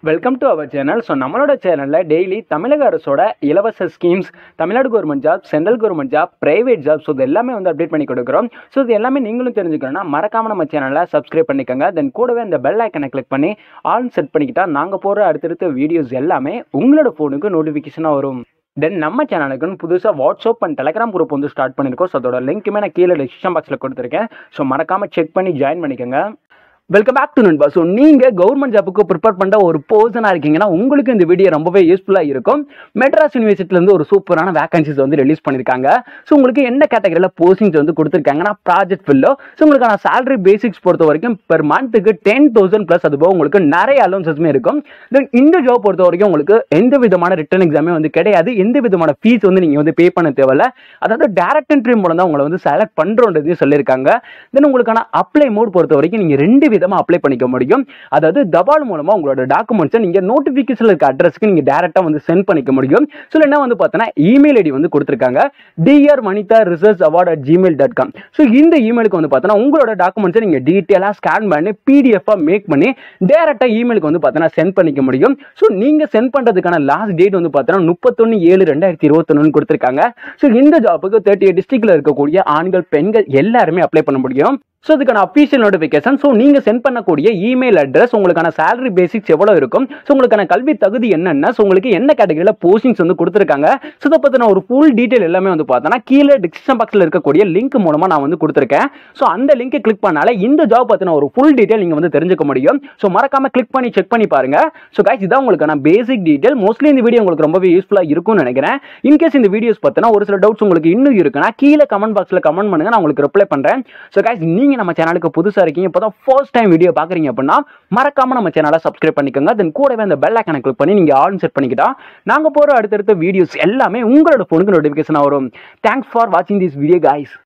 welcome to our channel so நம்மளோட சேனலில் daily தமிழக அரசோட இலவச schemes Tamil Nadu government job central government job private job so இது எல்லாமே வந்து அப்டேட் பண்ணி கொடுக்குறோம் ஸோ இது எல்லாமே நீங்களும் தெரிஞ்சுக்கணும்னா மறக்காம நம்ம சேனலை சப்ஸ்கிரைப் பண்ணிக்கோங்க தென் கூடவே அந்த பெல் ஐக்கனை கிளிக் பண்ணி ஆல் செட் பண்ணிக்கிட்டா நாங்கள் போகிற அடுத்தடுத்த வீடியோஸ் எல்லாமே உங்களோட ஃபோனுக்கு நோட்டிஃபிகேஷனாக வரும் தென் நம்ம சேனலுக்குன்னு புதுசாக வாட்ஸ்அப் அண்ட் டெலகிராம் குரூப் வந்து ஸ்டார்ட் பண்ணியிருக்கோம் ஸோ அதோட லிங்க்குமே நான் கீழே டிஸ்கிரிப்ஷன் பாக்ஸில் கொடுத்துருக்கேன் ஸோ மறக்காமல் செக் பண்ணி ஜாயின் பண்ணிக்கோங்க வெல்கம் பேக் டு நண்பா ஸோ நீங்கள் கவர்மெண்ட் ஜாப்புக்கு ப்ரிப்பேர் பண்ணுற ஒரு பர்சனாக இருக்கீங்கன்னா உங்களுக்கு இந்த வீடியோ ரொம்பவே யூஸ்ஃபுல்லாக இருக்கும் மெட்ராஸ் யூனிவர்சிட்டிலேருந்து ஒரு சூப்பரான வேகன்சிஸ் வந்து ரிலீஸ் பண்ணியிருக்காங்க ஸோ உங்களுக்கு என்ன கேட்டகரியில் போஸ்டிங்ஸ் வந்து கொடுத்துருக்காங்கன்னா ப்ராஜெக்ட் ஃபில்லோ ஸோ உங்களுக்கான salary பேசிக்ஸ் பொறுத்த வரைக்கும் பெர் மந்த்துக்கு டென் தௌசண்ட் ப்ளஸ் அது போக உங்களுக்கு நிறைய அலோன்சஸ்மே இருக்கும் தென் இந்த ஜாப் பொறுத்த வரைக்கும் உங்களுக்கு எந்த விதமான ரிட்டன் எக்ஸாமே வந்து கிடையாது எந்த விதமான ஃபீஸ் வந்து நீங்கள் வந்து பே பண்ண தேவையில்ல அதாவது டேரக்ட் என்ட்ரி மூலம் தான் உங்களை வந்து செலக்ட் பண்ணுறோன்றதையும் சொல்லியிருக்காங்க தென் உங்களுக்கான அப்ளை மோட் பொறுத்த வரைக்கும் நீங்கள் ரெண்டு விதமாக அப்ளை பண்ணிக்க முடியும் அதாவது தபால் மூலமாக உங்களோட டாக்குமெண்ட்ஸை நீங்கள் நோட்டிஃபிகேஷன் இருக்க அட்ரஸ்க்கு நீங்கள் டேரெக்டாக வந்து சென்ட் பண்ணிக்க முடியும் ஸோ என்ன வந்து பார்த்தோன்னா இமெயில் ஐடி வந்து கொடுத்துருக்காங்க DR Vanitha research award at Gmail dot com so இந்த இமெயிலுக்கு வந்து பார்த்தோன்னா உங்களோட டாக்குமெண்ட்ஸை நீங்கள் டீட்டெயிலாக ஸ்கேன் பண்ணி பிடிஎஃபாக மேக் பண்ணி டேரெக்டாக இமெயிலுக்கு வந்து பார்த்தோன்னா சென்ட் பண்ணிக்க முடியும் ஸோ நீங்கள் சென்ட் பண்ணுறதுக்கான லாஸ்ட் டேட் வந்து பார்த்தோன்னா முப்பத்தொன்று ஏழு ரெண்டாயிரத்தி இருபத்தொன்னு கொடுத்துருக்காங்க ஸோ இந்த ஜாப்புக்கு தேர்ட்டி எயிட் டிஸ்ட்ரிக்டில் இருக்கக்கூடிய ஆண்கள் பெண்கள் எல்லாருமே அப்ளை பண்ண முடியும் ஸோ இதுக்கான அஃபீஷியல் நோட்டிஃபிகேஷன் ஸோ நீங்கள் சென்ட் பண்ணக்கூடிய இமெயில் அட்ரஸ் உங்களுக்கான salary பேசிக்ஸ் எவ்வளோ இருக்கும் ஸோ உங்களுக்கான கல்வி தகுதி என்னென்ன ஸோ உங்களுக்கு என்ன கேட்டகரியில் போஸ்டிங்ஸ் வந்து கொடுத்துருக்காங்க ஸோ இதை பற்றின ஒரு ஃபுல் டீட்டெயில் எல்லாமே வந்து பார்த்தோன்னா கீழே டிஸ்கிரிப்ஷன் பாக்ஸில் இருக்கக்கூடிய லிங்க் மூலமாக நான் வந்து கொடுத்துருக்கேன் ஸோ அந்த லிங்கை கிளிக் பண்ணாலே இந்த ஜாப் பற்றின ஒரு ஃபுல் டீட்டெயில் நீங்கள் வந்து தெரிஞ்சுக்க முடியும் ஸோ மறக்காம கிளிக் பண்ணி செக் பண்ணி பாருங்க ஸோ guys இதான் உங்களுக்கான பேசிக் டீட்டெயில் மோஸ்ட்லி இந்த வீடியோ உங்களுக்கு ரொம்பவே யூஸ்ஃபுல்லாக இருக்கும்னு நினைக்கிறேன் இன்கேஸ் இந்த வீடியோஸ் பார்த்தீங்கன்னா ஒரு சில டவுட்ஸ் உங்களுக்கு இன்னும் இருக்குன்னா கீழே கமெண்ட் பாக்ஸில் கமெண்ட் பண்ணுங்க நான் உங்களுக்கு ரிப்ளை பண்ணுறேன் ஸோ guys நீங்கள் நம்ம சேனலுக்கு புதுசாக இருக்கீங்க இப்போ தான் ஃபர்ஸ்ட் டைம் வீடியோ பார்க்குறீங்க அப்படின்னா மறக்காம நம்ம சேனலை சப்ஸ்கிரைப் பண்ணிக்கோங்க தென் கூடவே அந்த பெல் ஐக்கனை கிளிக் பண்ணி நீங்கள் ஆன் செட் பண்ணிக்கிட்டா நாங்கள் போகிற அடுத்தடுத்த வீடியோஸ் எல்லாமே உங்களோட ஃபோனுக்கு நோட்டிஃபிகேஷன் வரும் தேங்க்ஸ் ஃபார் வாட்சிங் திஸ் வீடியோ guys